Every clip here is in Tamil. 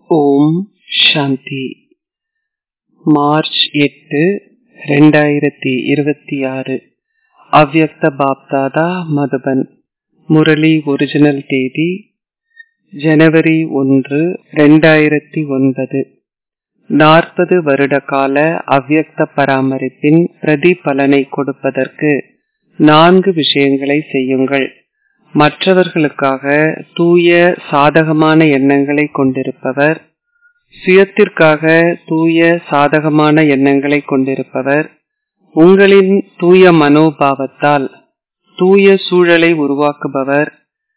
ஓம் சாந்தி மார்ச் எட்டு ரெண்டாயிரத்தி இருபத்தி ஆறு அவ்யக்த பாப்தாதா மதுபன் முரளி ஒரிஜினல் தேதி ஜனவரி ஒன்று ரெண்டாயிரத்தி ஒன்பது நாற்பது வருட கால அவ்யக்த பராமரிப்பின் பிரதிபலனை கொடுப்பதற்கு நான்கு விஷயங்களை செய்யுங்கள் மற்றவர்களுக்காக தூய சாதகமான எண்ணங்களை கொண்டிருப்பவர் சுயத்திற்காக தூய சாதகமான எண்ணங்களை கொண்டிருப்பவர் உங்களின் தூய மனோபாவத்தால் தூய சூழலை உருவாக்குபவர்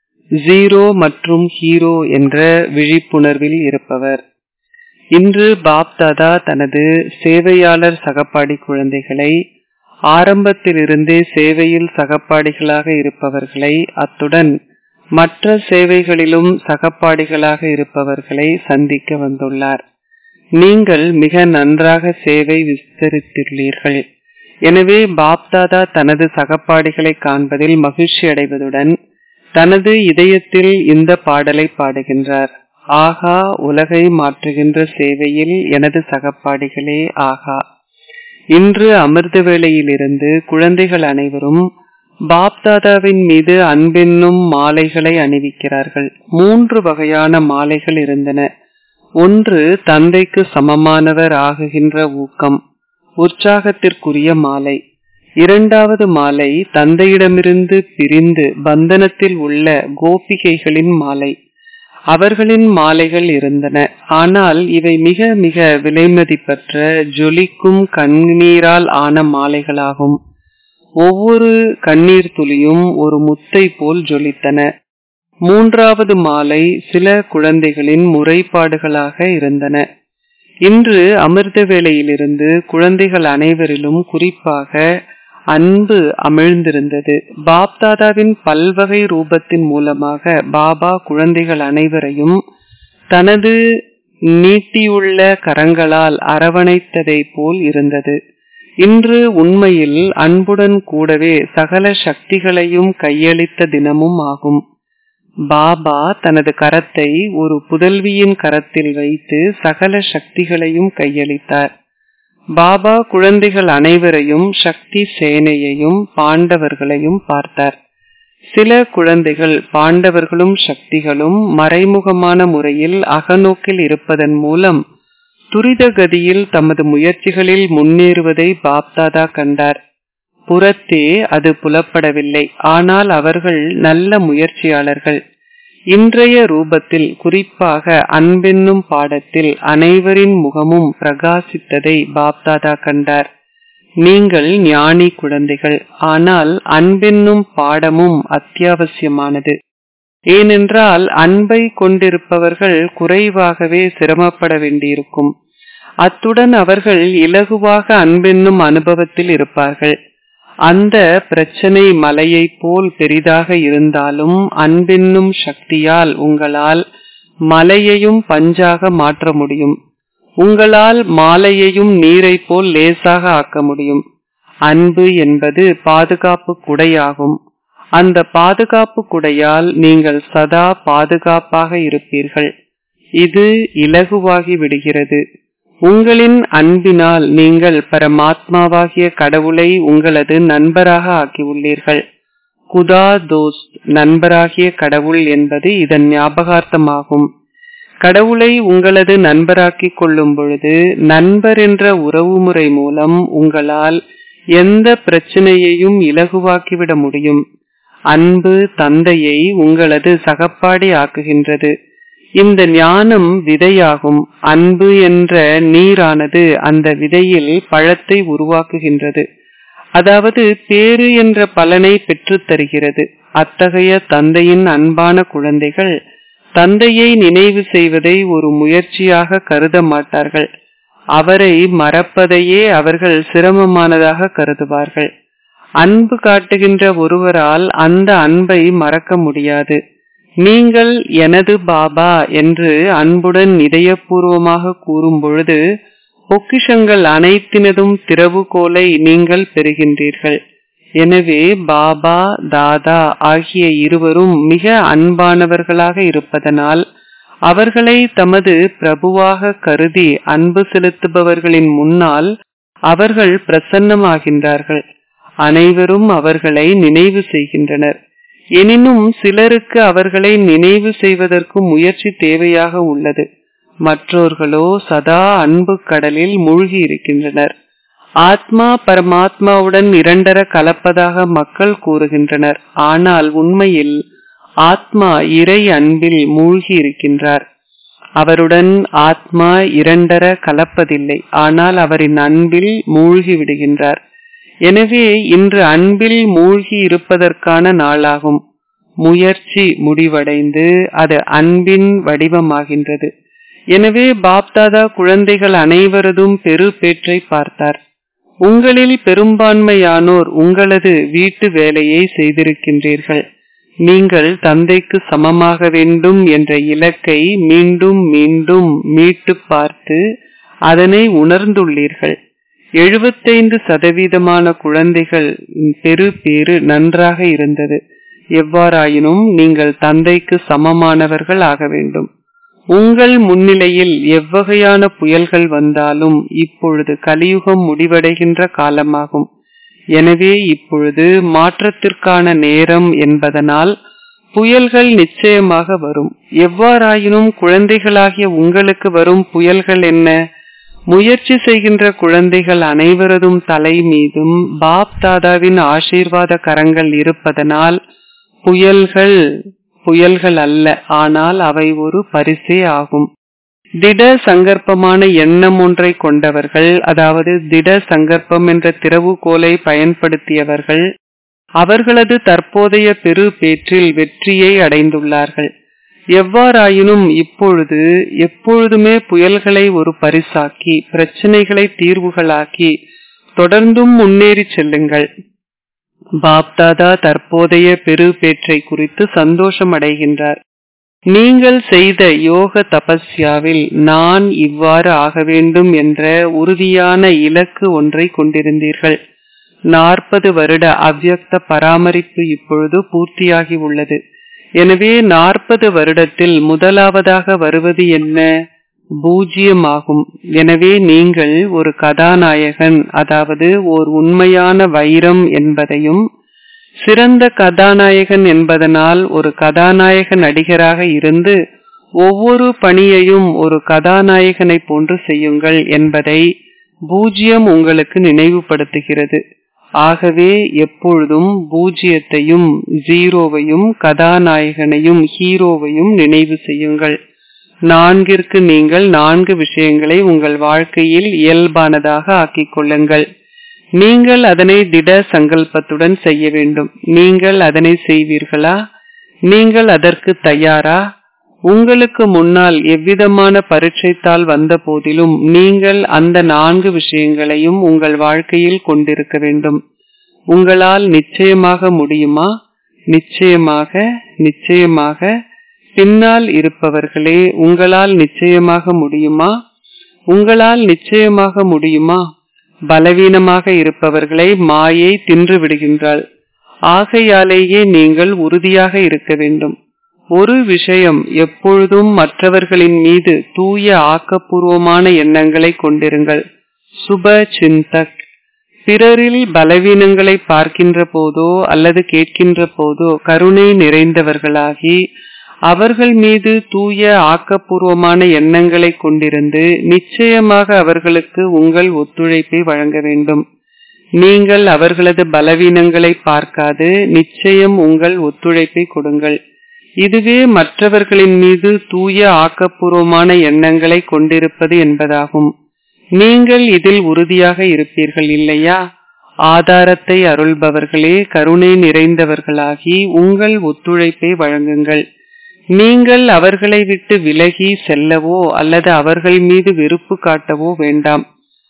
ஜீரோ மற்றும் ஹீரோ என்ற விழிப்புணர்வில் இருப்பவர் இன்று பாப்தாதா தனது சேவையாளர் சகப்பாடி குழந்தைகளை ஆரம்பத்திலிருந்தே சேவையில் சகப்பாடிகளாக இருப்பவர்களை அத்துடன் மற்ற சேவைகளிலும் சகப்பாடிகளாக இருப்பவர்களை சந்திக்க வந்துள்ளார் நீங்கள் மிக நன்றாக சேவை விஸ்தரித்துள்ளீர்கள் எனவே பாப்தாதா தனது சகப்பாடிகளை காண்பதில் மகிழ்ச்சி அடைவதுடன் தனது இதயத்தில் இந்த பாடலை பாடுகின்றார் ஆகா உலகை மாற்றுகின்ற சேவையில் எனது சகப்பாடிகளே ஆகா இன்று அமிர்த வேளையிலிருந்து குழந்தைகள் அனைவரும் பாப்தாதாவின் மீது அன்பென்னும் மாலைகளை அணிவிக்கிறார்கள் மூன்று வகையான மாலைகள் இருந்தன ஒன்று தந்தைக்கு சமமானவர் ஆகுகின்ற ஊக்கம் உற்சாகத்திற்குரிய மாலை இரண்டாவது மாலை தந்தையிடமிருந்து பிரிந்து பந்தனத்தில் உள்ள கோபிகைகளின் மாலை அவர்களின் மாலைகள் இருந்தன ஆனால் இவை மிக மிக விலைமதிப்பற்ற ஜொலிக்கும் கண்ணீரால் ஆன மாலைகளாகும் ஒவ்வொரு கண்ணீர் துளியும் ஒரு முத்தை போல் ஜொலித்தன மூன்றாவது மாலை சில குழந்தைகளின் முறைப்பாடுகளாக இருந்தன இன்று அமிர்த வேளையிலிருந்து குழந்தைகள் அனைவரிலும் குறிப்பாக அன்பு அமிழ்ந்திருந்தது பாப்தாதாவின் பல்வகை ரூபத்தின் மூலமாக பாபா குழந்தைகள் அனைவரையும் தனது நீட்டியுள்ள கரங்களால் அரவணைத்ததை போல் இருந்தது இன்று உண்மையில் அன்புடன் கூடவே சகல சக்திகளையும் கையளித்த தினமும் ஆகும் பாபா தனது கரத்தை ஒரு புதல்வியின் கரத்தில் வைத்து சகல சக்திகளையும் கையளித்தார் பாபா குழந்தைகள் அனைவரையும் சக்தி சேனையையும் பாண்டவர்களையும் பார்த்தார் சில குழந்தைகள் பாண்டவர்களும் சக்திகளும் மறைமுகமான முறையில் அகநோக்கில் இருப்பதன் மூலம் துரித கதியில் தமது முயற்சிகளில் முன்னேறுவதை பாப்தாதா கண்டார் புறத்தே அது புலப்படவில்லை ஆனால் அவர்கள் நல்ல முயற்சியாளர்கள் இன்றைய ரூபத்தில் குறிப்பாக அன்பென்னும் பாடத்தில் அனைவரின் முகமும் பிரகாசித்ததை பாப்தாதா கண்டார் நீங்கள் ஞானி குழந்தைகள் ஆனால் அன்பென்னும் பாடமும் அத்தியாவசியமானது ஏனென்றால் அன்பை கொண்டிருப்பவர்கள் குறைவாகவே சிரமப்பட வேண்டியிருக்கும் அத்துடன் அவர்கள் இலகுவாக அன்பென்னும் அனுபவத்தில் இருப்பார்கள் அந்த பிரச்சனை மலையை போல் பெரிதாக இருந்தாலும் அன்பென்னும் சக்தியால் உங்களால் மலையையும் பஞ்சாக மாற்ற முடியும் உங்களால் மாலையையும் நீரை போல் லேசாக ஆக்க முடியும் அன்பு என்பது பாதுகாப்பு குடையாகும் அந்த பாதுகாப்பு குடையால் நீங்கள் சதா பாதுகாப்பாக இருப்பீர்கள் இது இலகுவாகி விடுகிறது உங்களின் அன்பினால் நீங்கள் பரமாத்மாவாகிய கடவுளை உங்களது நண்பராக ஆக்கியுள்ளீர்கள் குதா தோஸ்த் நண்பராகிய கடவுள் என்பது இதன் ஞாபகார்த்தமாகும் கடவுளை உங்களது நண்பராக்கிக் கொள்ளும் பொழுது நண்பர் என்ற உறவுமுறை மூலம் உங்களால் எந்த பிரச்சனையையும் இலகுவாக்கிவிட முடியும் அன்பு தந்தையை உங்களது சகப்பாடி ஆக்குகின்றது இந்த ஞானம் விதையாகும் அன்பு என்ற நீரானது அந்த விதையில் பழத்தை உருவாக்குகின்றது அதாவது பேரு என்ற பலனை பெற்றுத் தருகிறது அத்தகைய தந்தையின் அன்பான குழந்தைகள் தந்தையை நினைவு செய்வதை ஒரு முயற்சியாக கருத மாட்டார்கள் அவரை மறப்பதையே அவர்கள் சிரமமானதாக கருதுவார்கள் அன்பு காட்டுகின்ற ஒருவரால் அந்த அன்பை மறக்க முடியாது நீங்கள் எனது பாபா என்று அன்புடன் இதயபூர்வமாக கூறும் பொழுது பொக்கிஷங்கள் அனைத்தினதும் திறவுகோலை நீங்கள் பெறுகின்றீர்கள் எனவே பாபா தாதா ஆகிய இருவரும் மிக அன்பானவர்களாக இருப்பதனால் அவர்களை தமது பிரபுவாக கருதி அன்பு செலுத்துபவர்களின் முன்னால் அவர்கள் பிரசன்னமாகின்றார்கள் அனைவரும் அவர்களை நினைவு செய்கின்றனர் எனினும் சிலருக்கு அவர்களை நினைவு செய்வதற்கு முயற்சி தேவையாக உள்ளது மற்றோர்களோ சதா அன்பு கடலில் மூழ்கி இருக்கின்றனர் ஆத்மா பரமாத்மாவுடன் இரண்டர கலப்பதாக மக்கள் கூறுகின்றனர் ஆனால் உண்மையில் ஆத்மா இறை அன்பில் மூழ்கி இருக்கின்றார் அவருடன் ஆத்மா இரண்டர கலப்பதில்லை ஆனால் அவரின் அன்பில் மூழ்கி விடுகின்றார் எனவே இன்று அன்பில் மூழ்கி இருப்பதற்கான நாளாகும் முயற்சி முடிவடைந்து அது அன்பின் வடிவமாகின்றது எனவே பாப்தாதா குழந்தைகள் அனைவரதும் பெரு பேற்றை பார்த்தார் உங்களில் பெரும்பான்மையானோர் உங்களது வீட்டு வேலையை செய்திருக்கின்றீர்கள் நீங்கள் தந்தைக்கு சமமாக வேண்டும் என்ற இலக்கை மீண்டும் மீண்டும் மீட்டு பார்த்து அதனை உணர்ந்துள்ளீர்கள் எழுபத்தைந்து சதவீதமான குழந்தைகள் பெரு பேறு நன்றாக இருந்தது எவ்வாறாயினும் நீங்கள் தந்தைக்கு சமமானவர்கள் ஆக வேண்டும் உங்கள் முன்னிலையில் எவ்வகையான புயல்கள் வந்தாலும் இப்பொழுது கலியுகம் முடிவடைகின்ற காலமாகும் எனவே இப்பொழுது மாற்றத்திற்கான நேரம் என்பதனால் புயல்கள் நிச்சயமாக வரும் எவ்வாறாயினும் குழந்தைகளாகிய உங்களுக்கு வரும் புயல்கள் என்ன முயற்சி செய்கின்ற குழந்தைகள் அனைவரதும் தலை மீதும் பாப் தாதாவின் ஆசீர்வாத கரங்கள் இருப்பதனால் புயல்கள் புயல்கள் அல்ல ஆனால் அவை ஒரு பரிசே ஆகும் திட சங்கற்பமான எண்ணம் ஒன்றை கொண்டவர்கள் அதாவது திட சங்கற்பம் என்ற திறவுகோலை பயன்படுத்தியவர்கள் அவர்களது தற்போதைய பெரு பேற்றில் வெற்றியை அடைந்துள்ளார்கள் எவ்வாறாயினும் இப்பொழுது எப்பொழுதுமே புயல்களை ஒரு பரிசாக்கி பிரச்சனைகளை தீர்வுகளாக்கி தொடர்ந்தும் முன்னேறி செல்லுங்கள் பாப்தாதா தற்போதைய பெரு பேற்றை குறித்து சந்தோஷம் அடைகின்றார் நீங்கள் செய்த யோக தபஸ்யாவில் நான் இவ்வாறு ஆக வேண்டும் என்ற உறுதியான இலக்கு ஒன்றை கொண்டிருந்தீர்கள் நாற்பது வருட அவ்யக்த பராமரிப்பு இப்பொழுது பூர்த்தியாகி உள்ளது எனவே நாற்பது வருடத்தில் முதலாவதாக வருவது என்ன பூஜ்யமாகும் எனவே நீங்கள் ஒரு கதாநாயகன் அதாவது ஓர் உண்மையான வைரம் என்பதையும் சிறந்த கதாநாயகன் என்பதனால் ஒரு கதாநாயக நடிகராக இருந்து ஒவ்வொரு பணியையும் ஒரு கதாநாயகனை போன்று செய்யுங்கள் என்பதை பூஜ்யம் உங்களுக்கு நினைவுபடுத்துகிறது ஆகவே எப்பொழுதும் பூஜ்யத்தையும் ஜீரோவையும் கதாநாயகனையும் ஹீரோவையும் நினைவு செய்யுங்கள் நான்கிற்கு நீங்கள் நான்கு விஷயங்களை உங்கள் வாழ்க்கையில் இயல்பானதாக ஆக்கிக் கொள்ளுங்கள் நீங்கள் அதனை திட சங்கல்பத்துடன் செய்ய வேண்டும் நீங்கள் அதனை செய்வீர்களா நீங்கள் அதற்கு தயாரா உங்களுக்கு முன்னால் எவ்விதமான பரீட்சைத்தால் வந்த போதிலும் நீங்கள் அந்த நான்கு விஷயங்களையும் உங்கள் வாழ்க்கையில் கொண்டிருக்க வேண்டும் உங்களால் நிச்சயமாக முடியுமா நிச்சயமாக நிச்சயமாக பின்னால் இருப்பவர்களே உங்களால் நிச்சயமாக முடியுமா உங்களால் நிச்சயமாக முடியுமா பலவீனமாக இருப்பவர்களை மாயை தின்று விடுகின்றாள் ஆகையாலேயே நீங்கள் உறுதியாக இருக்க வேண்டும் ஒரு விஷயம் எப்பொழுதும் மற்றவர்களின் மீது தூய ஆக்கப்பூர்வமான எண்ணங்களை கொண்டிருங்கள் சுப சிந்தக் பிறரில் பலவீனங்களை பார்க்கின்ற போதோ அல்லது கேட்கின்ற போதோ கருணை நிறைந்தவர்களாகி அவர்கள் மீது தூய ஆக்கப்பூர்வமான எண்ணங்களை கொண்டிருந்து நிச்சயமாக அவர்களுக்கு உங்கள் ஒத்துழைப்பை வழங்க வேண்டும் நீங்கள் அவர்களது பலவீனங்களை பார்க்காது நிச்சயம் உங்கள் ஒத்துழைப்பை கொடுங்கள் இதுவே மற்றவர்களின் மீது தூய ஆக்கப்பூர்வமான எண்ணங்களை கொண்டிருப்பது என்பதாகும் நீங்கள் இதில் உறுதியாக இருப்பீர்கள் இல்லையா ஆதாரத்தை அருள்பவர்களே கருணை நிறைந்தவர்களாகி உங்கள் ஒத்துழைப்பை வழங்குங்கள் நீங்கள் அவர்களை விட்டு விலகி செல்லவோ அல்லது அவர்கள் மீது வெறுப்பு காட்டவோ வேண்டாம்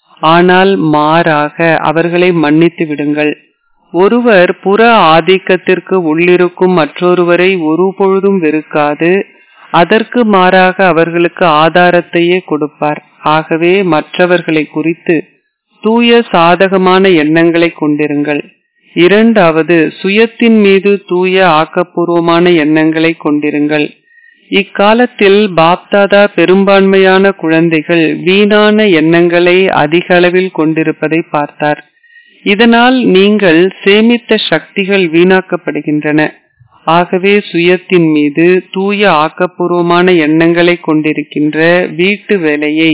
ஆனால் மாறாக அவர்களை மன்னித்து விடுங்கள் ஒருவர் புற ஆதிக்கத்திற்கு உள்ளிருக்கும் மற்றொருவரை ஒருபொழுதும் வெறுக்காது அதற்கு மாறாக அவர்களுக்கு ஆதாரத்தையே கொடுப்பார் ஆகவே மற்றவர்களை குறித்து தூய சாதகமான எண்ணங்களை கொண்டிருங்கள் இரண்டாவது சுயத்தின் மீது தூய ஆக்கப்பூர்வமான எண்ணங்களை கொண்டிருங்கள் இக்காலத்தில் பாப்தாதா பெரும்பான்மையான குழந்தைகள் வீணான எண்ணங்களை அதிக அளவில் கொண்டிருப்பதை பார்த்தார் இதனால் நீங்கள் சேமித்த சக்திகள் வீணாக்கப்படுகின்றன ஆகவே சுயத்தின் மீது தூய ஆக்கப்பூர்வமான எண்ணங்களை கொண்டிருக்கின்ற வீட்டு வேலையை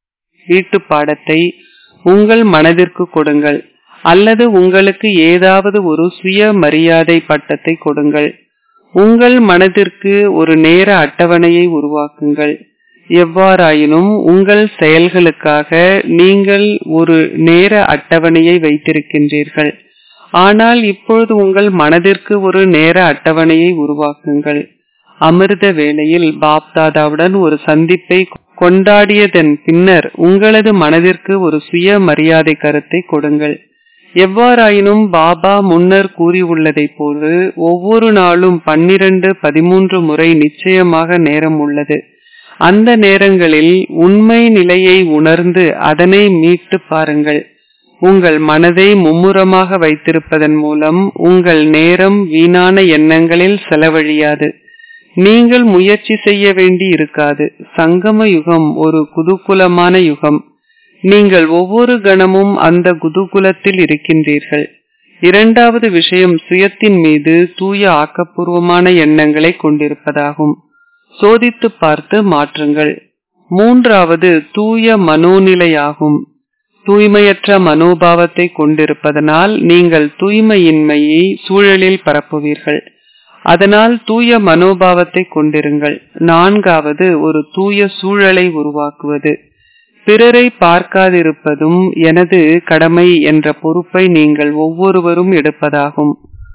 வீட்டு பாடத்தை உங்கள் மனதிற்கு கொடுங்கள் அல்லது உங்களுக்கு ஏதாவது ஒரு சுய மரியாதை பட்டத்தை கொடுங்கள் உங்கள் மனதிற்கு ஒரு நேர அட்டவணையை உருவாக்குங்கள் எவ்வாறாயினும் உங்கள் செயல்களுக்காக நீங்கள் ஒரு நேர அட்டவணையை வைத்திருக்கின்றீர்கள் ஆனால் இப்பொழுது உங்கள் மனதிற்கு ஒரு நேர அட்டவணையை உருவாக்குங்கள் அமிர்த வேளையில் பாப்தாதாவுடன் ஒரு சந்திப்பை கொண்டாடியதன் பின்னர் உங்களது மனதிற்கு ஒரு சுய மரியாதை கருத்தை கொடுங்கள் எவ்வாறாயினும் பாபா முன்னர் கூறியுள்ளதைப் போல ஒவ்வொரு நாளும் பன்னிரண்டு பதிமூன்று முறை நிச்சயமாக நேரம் உள்ளது அந்த நேரங்களில் உண்மை நிலையை உணர்ந்து அதனை மீட்டு பாருங்கள் உங்கள் மனதை மும்முரமாக வைத்திருப்பதன் மூலம் உங்கள் நேரம் வீணான எண்ணங்களில் செலவழியாது நீங்கள் முயற்சி செய்ய வேண்டி இருக்காது சங்கம யுகம் ஒரு குதூகுலமான யுகம் நீங்கள் ஒவ்வொரு கணமும் அந்த குதூகுலத்தில் இருக்கின்றீர்கள் இரண்டாவது விஷயம் சுயத்தின் மீது தூய ஆக்கப்பூர்வமான எண்ணங்களை கொண்டிருப்பதாகும் சோதித்து பார்த்து மாற்றுங்கள் மூன்றாவது தூய மனோநிலையாகும் தூய்மையற்ற மனோபாவத்தை கொண்டிருப்பதனால் நீங்கள் தூய்மையின்மையை சூழலில் பரப்புவீர்கள் அதனால் தூய மனோபாவத்தை கொண்டிருங்கள் நான்காவது ஒரு தூய சூழலை உருவாக்குவது பிறரை பார்க்காதிருப்பதும் எனது கடமை என்ற பொறுப்பை நீங்கள் ஒவ்வொருவரும் எடுப்பதாகும்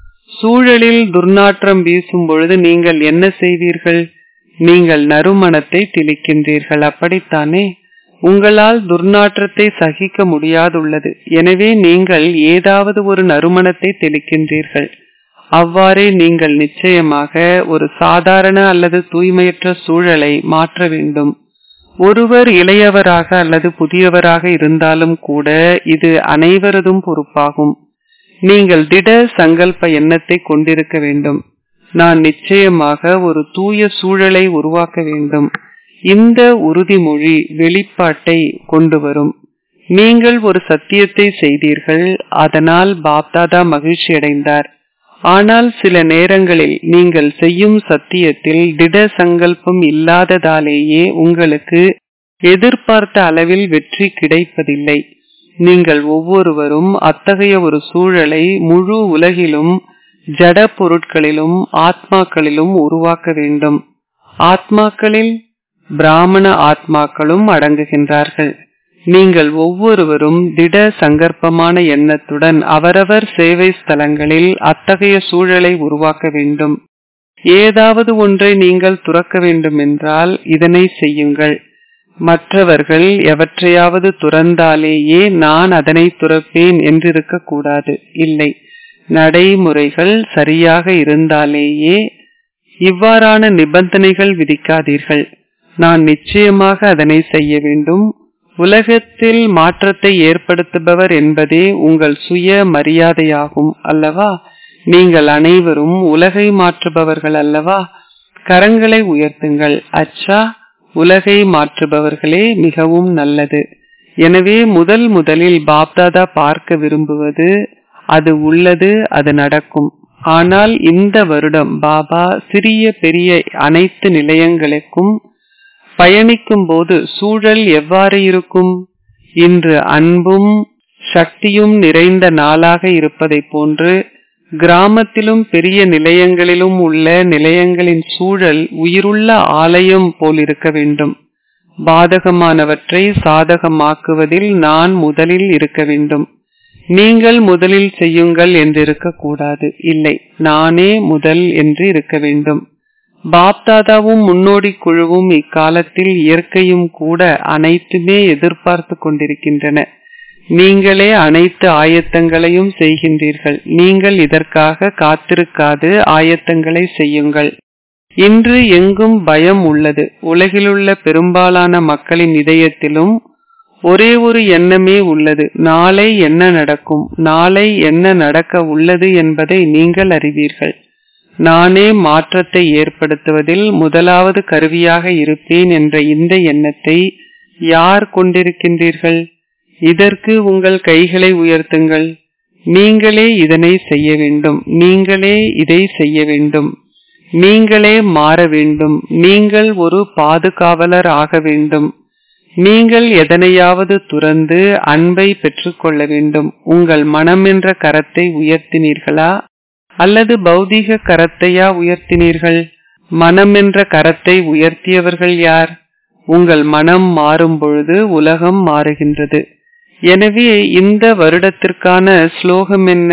சூழலில் துர்நாற்றம் வீசும் பொழுது நீங்கள் என்ன செய்வீர்கள் நீங்கள் நறுமணத்தை திணிக்கின்றீர்கள் அப்படித்தானே உங்களால் துர்நாற்றத்தை சகிக்க முடியாதுள்ளது எனவே நீங்கள் ஏதாவது ஒரு நறுமணத்தை தெளிக்கின்றீர்கள் அவ்வாறே நீங்கள் நிச்சயமாக ஒரு சாதாரண அல்லது தூய்மையற்ற சூழலை மாற்ற வேண்டும் ஒருவர் இளையவராக அல்லது புதியவராக இருந்தாலும் கூட இது அனைவரதும் பொறுப்பாகும் நீங்கள் திட சங்கல்ப எண்ணத்தை கொண்டிருக்க வேண்டும் நான் நிச்சயமாக ஒரு தூய சூழலை உருவாக்க வேண்டும் இந்த உறுதிமொழி வெளிப்பாட்டை கொண்டு வரும் நீங்கள் ஒரு சத்தியத்தை செய்தீர்கள் அதனால் பாப்தாதா மகிழ்ச்சி அடைந்தார் ஆனால் சில நேரங்களில் நீங்கள் செய்யும் சத்தியத்தில் திட சங்கல்பம் இல்லாததாலேயே உங்களுக்கு எதிர்பார்த்த அளவில் வெற்றி கிடைப்பதில்லை நீங்கள் ஒவ்வொருவரும் அத்தகைய ஒரு சூழலை முழு உலகிலும் ஜட பொருட்களிலும் ஆத்மாக்களிலும் உருவாக்க வேண்டும் ஆத்மாக்களில் பிராமண ஆத்மாக்களும் அடங்குகின்றார்கள் நீங்கள் ஒவ்வொருவரும் திட சங்கற்பமான எண்ணத்துடன் அவரவர் சேவை ஸ்தலங்களில் அத்தகைய சூழலை உருவாக்க வேண்டும் ஏதாவது ஒன்றை நீங்கள் துறக்க வேண்டும் என்றால் இதனை செய்யுங்கள் மற்றவர்கள் எவற்றையாவது துறந்தாலேயே நான் அதனை துறப்பேன் என்றிருக்க கூடாது இல்லை நடைமுறைகள் சரியாக இருந்தாலேயே இவ்வாறான நிபந்தனைகள் விதிக்காதீர்கள் நான் நிச்சயமாக அதனை செய்ய வேண்டும் உலகத்தில் மாற்றத்தை ஏற்படுத்துபவர் என்பதே உங்கள் சுய மரியாதையாகும் அல்லவா நீங்கள் அனைவரும் உலகை மாற்றுபவர்கள் அல்லவா கரங்களை உயர்த்துங்கள் அச்சா உலகை மாற்றுபவர்களே மிகவும் நல்லது எனவே முதல் முதலில் பாப்தாதா பார்க்க விரும்புவது அது உள்ளது அது நடக்கும் ஆனால் இந்த வருடம் பாபா சிறிய பெரிய அனைத்து நிலையங்களுக்கும் பயணிக்கும் போது சூழல் எவ்வாறு இருக்கும் இன்று அன்பும் சக்தியும் நிறைந்த நாளாக இருப்பதை போன்று கிராமத்திலும் பெரிய நிலையங்களிலும் உள்ள நிலையங்களின் சூழல் உயிருள்ள ஆலயம் போல் இருக்க வேண்டும் பாதகமானவற்றை சாதகமாக்குவதில் நான் முதலில் இருக்க வேண்டும் நீங்கள் முதலில் செய்யுங்கள் என்று இருக்கக்கூடாது இல்லை நானே முதல் என்று இருக்க வேண்டும் பாப்தாதாவும் முன்னோடி குழுவும் இக்காலத்தில் இயற்கையும் கூட அனைத்துமே எதிர்பார்த்து கொண்டிருக்கின்றன நீங்களே அனைத்து ஆயத்தங்களையும் செய்கின்றீர்கள் நீங்கள் இதற்காக காத்திருக்காது ஆயத்தங்களை செய்யுங்கள் இன்று எங்கும் பயம் உள்ளது உலகிலுள்ள பெரும்பாலான மக்களின் இதயத்திலும் ஒரே ஒரு எண்ணமே உள்ளது நாளை என்ன நடக்கும் நாளை என்ன நடக்க உள்ளது என்பதை நீங்கள் அறிவீர்கள் நானே மாற்றத்தை ஏற்படுத்துவதில் முதலாவது கருவியாக இருப்பேன் என்ற இந்த எண்ணத்தை யார் கொண்டிருக்கின்றீர்கள் இதற்கு உங்கள் கைகளை உயர்த்துங்கள் நீங்களே இதனை செய்ய வேண்டும் நீங்களே இதை செய்ய வேண்டும் நீங்களே மாற வேண்டும் நீங்கள் ஒரு பாதுகாவலர் ஆக வேண்டும் நீங்கள் எதனையாவது துறந்து அன்பை பெற்றுக்கொள்ள வேண்டும் உங்கள் மனம் என்ற கரத்தை உயர்த்தினீர்களா அல்லது பௌதீக கரத்தையா உயர்த்தினீர்கள் மனம் என்ற கரத்தை உயர்த்தியவர்கள் யார் உங்கள் மனம் மாறும் பொழுது உலகம் மாறுகின்றது எனவே இந்த வருடத்திற்கான ஸ்லோகம் என்ன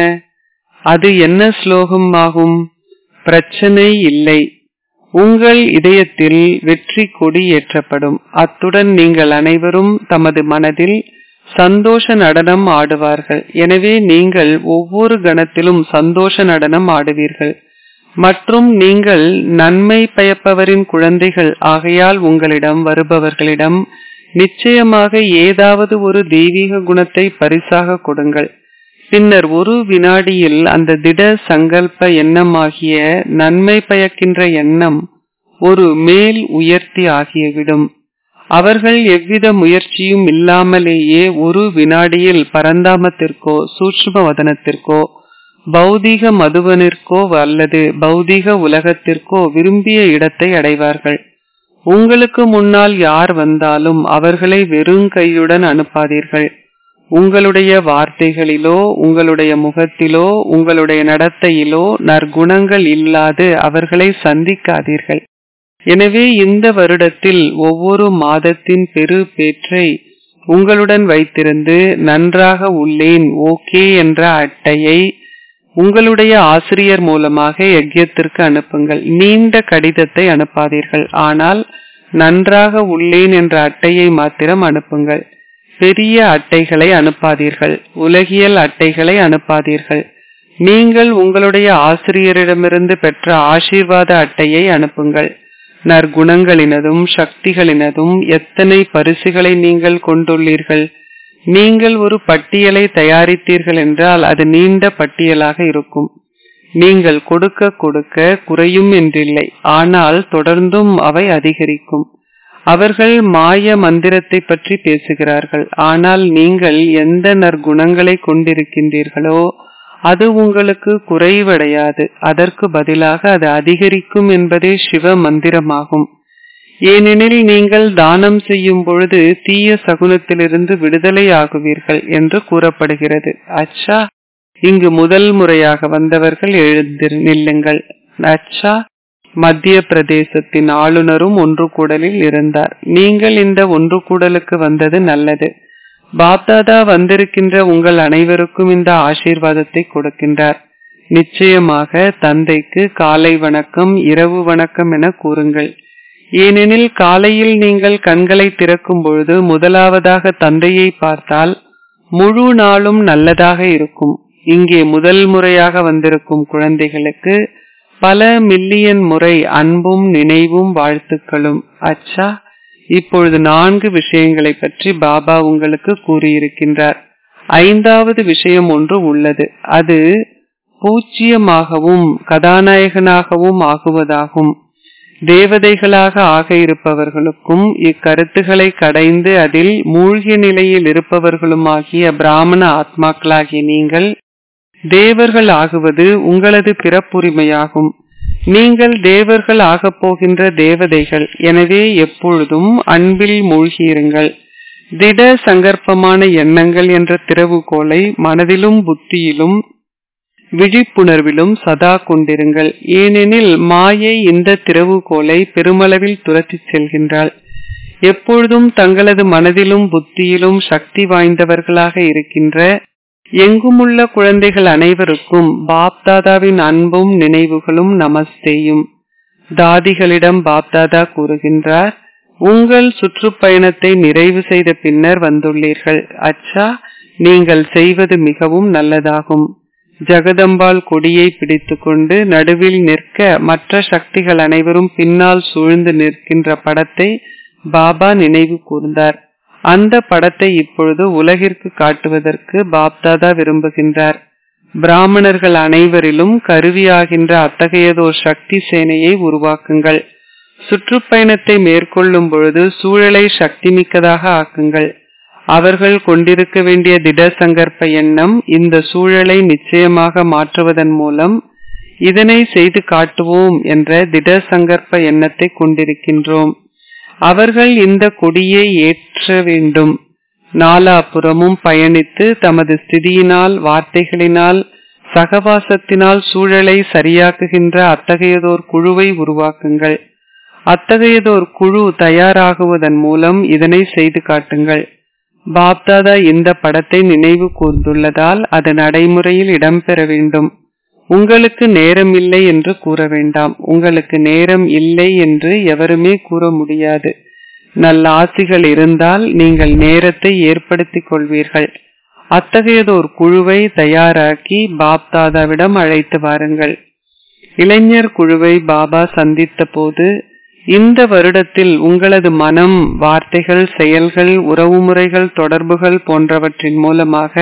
அது என்ன ஸ்லோகம் ஆகும் பிரச்சனை இல்லை உங்கள் இதயத்தில் வெற்றி கொடி ஏற்றப்படும் அத்துடன் நீங்கள் அனைவரும் தமது மனதில் சந்தோஷ நடனம் ஆடுவார்கள் எனவே நீங்கள் ஒவ்வொரு கணத்திலும் சந்தோஷ நடனம் ஆடுவீர்கள் மற்றும் நீங்கள் நன்மை பயப்பவரின் குழந்தைகள் ஆகையால் உங்களிடம் வருபவர்களிடம் நிச்சயமாக ஏதாவது ஒரு தெய்வீக குணத்தை பரிசாக கொடுங்கள் பின்னர் ஒரு வினாடியில் அந்த திட சங்கல்ப எண்ணமாகிய நன்மை பயக்கின்ற எண்ணம் ஒரு மேல் உயர்த்தி ஆகியவிடும் அவர்கள் எவ்வித முயற்சியும் இல்லாமலேயே ஒரு வினாடியில் பரந்தாமத்திற்கோ சூட்சும வதனத்திற்கோ பௌதீக மதுவனிற்கோ அல்லது பௌதீக உலகத்திற்கோ விரும்பிய இடத்தை அடைவார்கள் உங்களுக்கு முன்னால் யார் வந்தாலும் அவர்களை வெறும் கையுடன் அனுப்பாதீர்கள் உங்களுடைய வார்த்தைகளிலோ உங்களுடைய முகத்திலோ உங்களுடைய நடத்தையிலோ நற்குணங்கள் இல்லாது அவர்களை சந்திக்காதீர்கள் எனவே இந்த வருடத்தில் ஒவ்வொரு மாதத்தின் பெரு பேற்றை உங்களுடன் வைத்திருந்து நன்றாக உள்ளேன் ஓகே என்ற அட்டையை உங்களுடைய ஆசிரியர் மூலமாக யஜ்யத்திற்கு அனுப்புங்கள் நீண்ட கடிதத்தை அனுப்பாதீர்கள் ஆனால் நன்றாக உள்ளேன் என்ற அட்டையை மாத்திரம் அனுப்புங்கள் பெரிய அட்டைகளை அனுப்பாதீர்கள் உலகியல் அட்டைகளை அனுப்பாதீர்கள் நீங்கள் உங்களுடைய ஆசிரியரிடமிருந்து பெற்ற ஆசீர்வாத அட்டையை அனுப்புங்கள் நற்குணங்களினதும் சக்திகளினதும் எத்தனை பரிசுகளை நீங்கள் கொண்டுள்ளீர்கள் நீங்கள் ஒரு பட்டியலை தயாரித்தீர்கள் என்றால் அது நீண்ட பட்டியலாக இருக்கும் நீங்கள் கொடுக்க கொடுக்க குறையும் என்றில்லை ஆனால் தொடர்ந்தும் அவை அதிகரிக்கும் அவர்கள் மாய மந்திரத்தை பற்றி பேசுகிறார்கள் ஆனால் நீங்கள் எந்த நற்குணங்களை கொண்டிருக்கின்றீர்களோ அது உங்களுக்கு குறைவடையாது அதற்கு பதிலாக அது அதிகரிக்கும் என்பதே சிவ மந்திரமாகும் ஏனெனில் நீங்கள் தானம் செய்யும் பொழுது தீய சகுனத்திலிருந்து விடுதலை ஆகுவீர்கள் என்று கூறப்படுகிறது அச்சா இங்கு முதல் முறையாக வந்தவர்கள் எழுந்து நில்லுங்கள் அச்சா மத்திய பிரதேசத்தின் ஆளுநரும் ஒன்று கூடலில் இருந்தார் நீங்கள் இந்த ஒன்று கூடலுக்கு வந்தது நல்லது பாப்தாதா வந்திருக்கின்ற உங்கள் அனைவருக்கும் இந்த ஆசீர்வாதத்தை கொடுக்கின்றார் நிச்சயமாக தந்தைக்கு காலை வணக்கம் இரவு வணக்கம் என கூறுங்கள் ஏனெனில் காலையில் நீங்கள் கண்களை திறக்கும் பொழுது முதலாவதாக தந்தையை பார்த்தால் முழு நாளும் நல்லதாக இருக்கும் இங்கே முதல் முறையாக வந்திருக்கும் குழந்தைகளுக்கு பல மில்லியன் முறை அன்பும் நினைவும் வாழ்த்துக்களும் அச்சா இப்பொழுது நான்கு விஷயங்களை பற்றி பாபா உங்களுக்கு கூறியிருக்கின்றார் ஐந்தாவது விஷயம் ஒன்று உள்ளது அது பூச்சியமாகவும் கதாநாயகனாகவும் ஆகுவதாகும் தேவதைகளாக ஆக இருப்பவர்களுக்கும் இக்கருத்துக்களை கடைந்து அதில் மூழ்கிய நிலையில் இருப்பவர்களுமாகிய பிராமண ஆத்மாக்களாகிய நீங்கள் தேவர்கள் ஆகுவது உங்களது பிறப்புரிமையாகும் நீங்கள் தேவர்கள் ஆகப் போகின்ற தேவதைகள் எனவே எப்பொழுதும் அன்பில் மூழ்கியிருங்கள் திட சங்கற்பமான எண்ணங்கள் என்ற திறவுகோலை மனதிலும் புத்தியிலும் விழிப்புணர்விலும் சதா கொண்டிருங்கள் ஏனெனில் மாயை இந்த திறவுகோலை பெருமளவில் துரத்தி செல்கின்றாள் எப்பொழுதும் தங்களது மனதிலும் புத்தியிலும் சக்தி வாய்ந்தவர்களாக இருக்கின்ற எங்குமுள்ள குழந்தைகள் அனைவருக்கும் பாப்தாதாவின் அன்பும் நினைவுகளும் நமஸ்தேயும் தாதிகளிடம் பாப்தாதா கூறுகின்றார் உங்கள் சுற்றுப்பயணத்தை நிறைவு செய்த பின்னர் வந்துள்ளீர்கள் அச்சா நீங்கள் செய்வது மிகவும் நல்லதாகும் ஜெகதம்பாள் கொடியை பிடித்துக்கொண்டு நடுவில் நிற்க மற்ற சக்திகள் அனைவரும் பின்னால் சூழ்ந்து நிற்கின்ற படத்தை பாபா நினைவு கூர்ந்தார் அந்த படத்தை இப்பொழுது உலகிற்கு காட்டுவதற்கு பாப்தாதா விரும்புகின்றார் பிராமணர்கள் அனைவரிலும் கருவியாகின்ற அத்தகையதோர் சக்தி சேனையை உருவாக்குங்கள் சுற்றுப்பயணத்தை மேற்கொள்ளும் பொழுது சூழலை சக்தி மிக்கதாக ஆக்குங்கள் அவர்கள் கொண்டிருக்க வேண்டிய திட சங்கற்ப எண்ணம் இந்த சூழலை நிச்சயமாக மாற்றுவதன் மூலம் இதனை செய்து காட்டுவோம் என்ற திட சங்கற்ப எண்ணத்தை கொண்டிருக்கின்றோம் அவர்கள் இந்த கொடியை ஏற்ற வேண்டும் நாலாபுறமும் பயணித்து தமது ஸ்திதியினால் வார்த்தைகளினால் சகவாசத்தினால் சூழலை சரியாக்குகின்ற அத்தகையதோர் குழுவை உருவாக்குங்கள் அத்தகையதோர் குழு தயாராகுவதன் மூலம் இதனை செய்து காட்டுங்கள் பாப்தாதா இந்த படத்தை நினைவு கூர்ந்துள்ளதால் அது நடைமுறையில் இடம்பெற வேண்டும் உங்களுக்கு நேரம் இல்லை என்று கூற வேண்டாம் உங்களுக்கு நேரம் இல்லை என்று எவருமே கூற முடியாது நல்ல ஆசிகள் இருந்தால் நீங்கள் நேரத்தை ஏற்படுத்திக் கொள்வீர்கள் அத்தகையதோர் குழுவை தயாராக்கி பாப்தாதாவிடம் அழைத்து வாருங்கள் இளைஞர் குழுவை பாபா சந்தித்த போது இந்த வருடத்தில் உங்களது மனம் வார்த்தைகள் செயல்கள் உறவுமுறைகள் தொடர்புகள் போன்றவற்றின் மூலமாக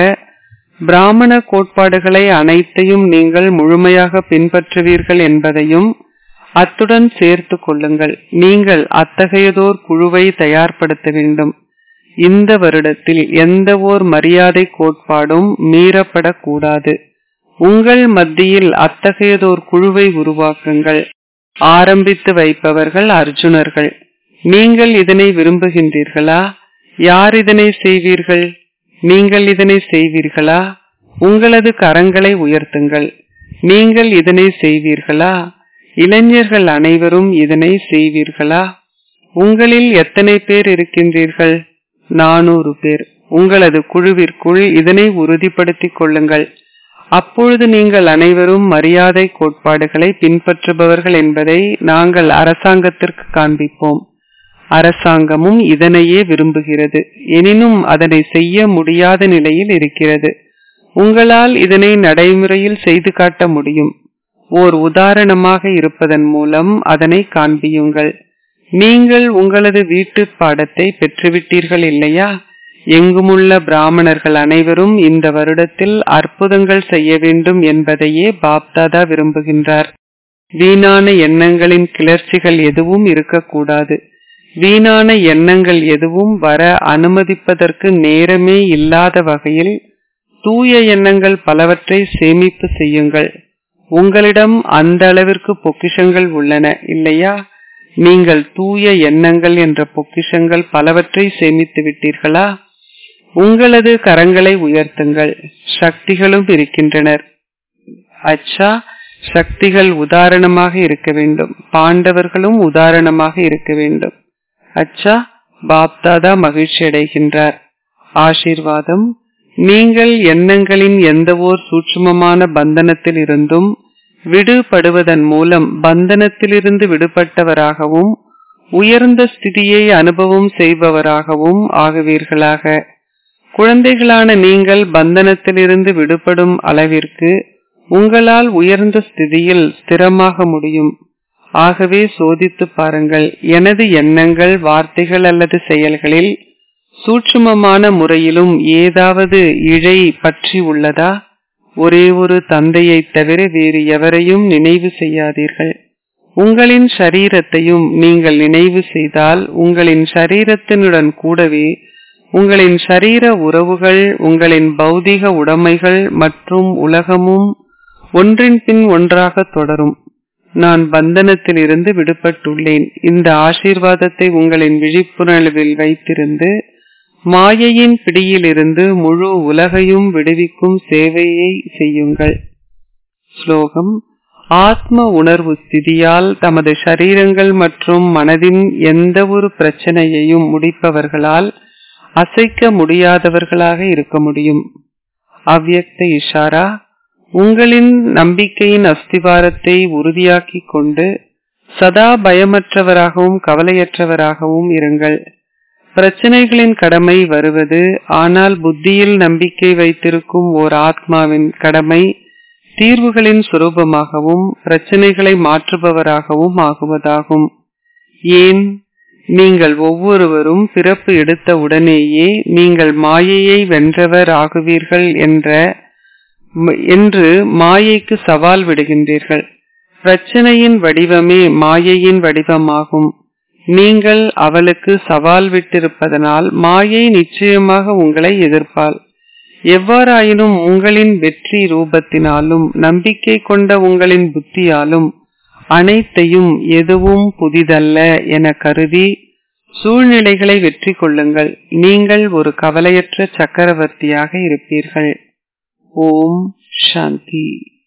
பிராமண கோட்பாடுகளை அனைத்தையும் நீங்கள் முழுமையாக பின்பற்றுவீர்கள் என்பதையும் அத்துடன் சேர்த்து கொள்ளுங்கள் நீங்கள் அத்தகையதோர் குழுவை தயார்படுத்த வேண்டும் இந்த வருடத்தில் எந்த ஓர் மரியாதை கோட்பாடும் மீறப்படக்கூடாது உங்கள் மத்தியில் அத்தகையதோர் குழுவை உருவாக்குங்கள் ஆரம்பித்து வைப்பவர்கள் அர்ஜுனர்கள் நீங்கள் இதனை விரும்புகின்றீர்களா யார் இதனை செய்வீர்கள் நீங்கள் இதனை செய்வீர்களா உங்களது கரங்களை உயர்த்துங்கள் நீங்கள் இதனை செய்வீர்களா இளைஞர்கள் அனைவரும் இதனை செய்வீர்களா உங்களில் எத்தனை பேர் இருக்கின்றீர்கள் நானூறு பேர் உங்களது குழுவிற்குள் இதனை உறுதிப்படுத்திக் கொள்ளுங்கள் அப்பொழுது நீங்கள் அனைவரும் மரியாதை கோட்பாடுகளை பின்பற்றுபவர்கள் என்பதை நாங்கள் அரசாங்கத்திற்கு காண்பிப்போம் அரசாங்கமும் இதனையே விரும்புகிறது எனினும் அதனை செய்ய முடியாத நிலையில் இருக்கிறது உங்களால் இதனை நடைமுறையில் செய்து காட்ட முடியும் ஓர் உதாரணமாக இருப்பதன் மூலம் அதனை காண்பியுங்கள் நீங்கள் உங்களது வீட்டு பாடத்தை பெற்றுவிட்டீர்கள் இல்லையா எங்குமுள்ள பிராமணர்கள் அனைவரும் இந்த வருடத்தில் அற்புதங்கள் செய்ய வேண்டும் என்பதையே பாப்தாதா விரும்புகின்றார் வீணான எண்ணங்களின் கிளர்ச்சிகள் எதுவும் இருக்கக்கூடாது வீணான எண்ணங்கள் எதுவும் வர அனுமதிப்பதற்கு நேரமே இல்லாத வகையில் தூய எண்ணங்கள் பலவற்றை சேமிப்பு செய்யுங்கள் உங்களிடம் அந்த அளவிற்கு பொக்கிஷங்கள் உள்ளன இல்லையா நீங்கள் தூய எண்ணங்கள் என்ற பொக்கிஷங்கள் பலவற்றை சேமித்து விட்டீர்களா உங்களது கரங்களை உயர்த்துங்கள் சக்திகளும் இருக்கின்றனர் அச்சா சக்திகள் உதாரணமாக இருக்க வேண்டும் பாண்டவர்களும் உதாரணமாக இருக்க வேண்டும் அச்சா பாப்தாதா மகிழ்ச்சி அடைகின்றார் ஆசீர்வாதம் நீங்கள் எண்ணங்களின் எந்தவோர் சூட்சுமமான பந்தனத்தில் இருந்தும் விடுபடுவதன் மூலம் பந்தனத்திலிருந்து விடுபட்டவராகவும் உயர்ந்த ஸ்திதியை அனுபவம் செய்பவராகவும் ஆகுவீர்களாக குழந்தைகளான நீங்கள் பந்தனத்திலிருந்து விடுபடும் அளவிற்கு உங்களால் உயர்ந்த ஸ்திதியில் ஸ்திரமாக முடியும் ஆகவே சோதித்து பாருங்கள் எனது எண்ணங்கள் வார்த்தைகள் அல்லது செயல்களில் சூட்சுமமான முறையிலும் ஏதாவது இழை பற்றி உள்ளதா ஒரே ஒரு தந்தையை தவிர வேறு எவரையும் நினைவு செய்யாதீர்கள் உங்களின் சரீரத்தையும் நீங்கள் நினைவு செய்தால் உங்களின் சரீரத்தினுடன் கூடவே உங்களின் சரீர உறவுகள் உங்களின் பௌதிக உடைமைகள் மற்றும் உலகமும் ஒன்றின் பின் ஒன்றாக தொடரும் நான் பந்தனத்தில் இருந்து விடுபட்டுள்ளேன் இந்த ஆசீர்வாதத்தை உங்களின் விழிப்புணர்வில் வைத்திருந்து மாயையின் பிடியிலிருந்து முழு உலகையும் விடுவிக்கும் சேவையை செய்யுங்கள் ஸ்லோகம் ஆத்ம உணர்வு ஸ்திதியால் தமது சரீரங்கள் மற்றும் மனதின் எந்த ஒரு பிரச்சனையையும் முடிப்பவர்களால் அசைக்க முடியாதவர்களாக இருக்க முடியும் அவ்யக்த இஷாரா உங்களின் நம்பிக்கையின் அஸ்திவாரத்தை உறுதியாக்கிக் கொண்டு சதா பயமற்றவராகவும் கவலையற்றவராகவும் இருங்கள் பிரச்சனைகளின் கடமை வருவது ஆனால் புத்தியில் நம்பிக்கை வைத்திருக்கும் ஓர் ஆத்மாவின் கடமை தீர்வுகளின் சுரூபமாகவும் பிரச்சனைகளை மாற்றுபவராகவும் ஆகுவதாகும் ஏன் நீங்கள் ஒவ்வொருவரும் பிறப்பு எடுத்த உடனேயே நீங்கள் மாயையை வென்றவர் ஆகுவீர்கள் என்ற என்று மாயைக்கு சவால் விடுகின்றீர்கள் பிரச்சனையின் வடிவமே மாயையின் வடிவமாகும் நீங்கள் அவளுக்கு சவால் விட்டிருப்பதனால் மாயை நிச்சயமாக உங்களை எதிர்ப்பாள் எவ்வாறாயினும் உங்களின் வெற்றி ரூபத்தினாலும் நம்பிக்கை கொண்ட உங்களின் புத்தியாலும் அனைத்தையும் எதுவும் புதிதல்ல என கருதி சூழ்நிலைகளை வெற்றி கொள்ளுங்கள் நீங்கள் ஒரு கவலையற்ற சக்கரவர்த்தியாக இருப்பீர்கள் ஓம் சாந்தி